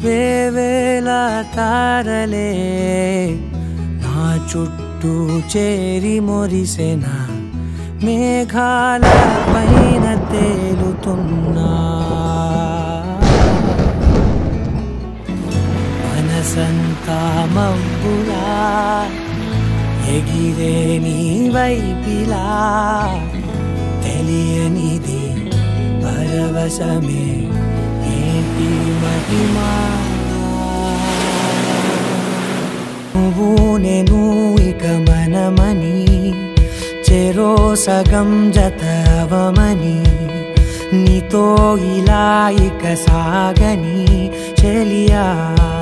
వేవేల తారలే నా చుట్టూ చేరి మొరిసెనా మేఘాల పైన తేలుతున్నా మనసంతా మబ్బులా ఎగిరే నీ వైపిలా తెలియనిది పరవశమే ఏంటి మహిమా నువ్వు నేను ఇక మనమని చెరో సగం జతవమని నీతో ఇలా ఇక సాగని చెలియా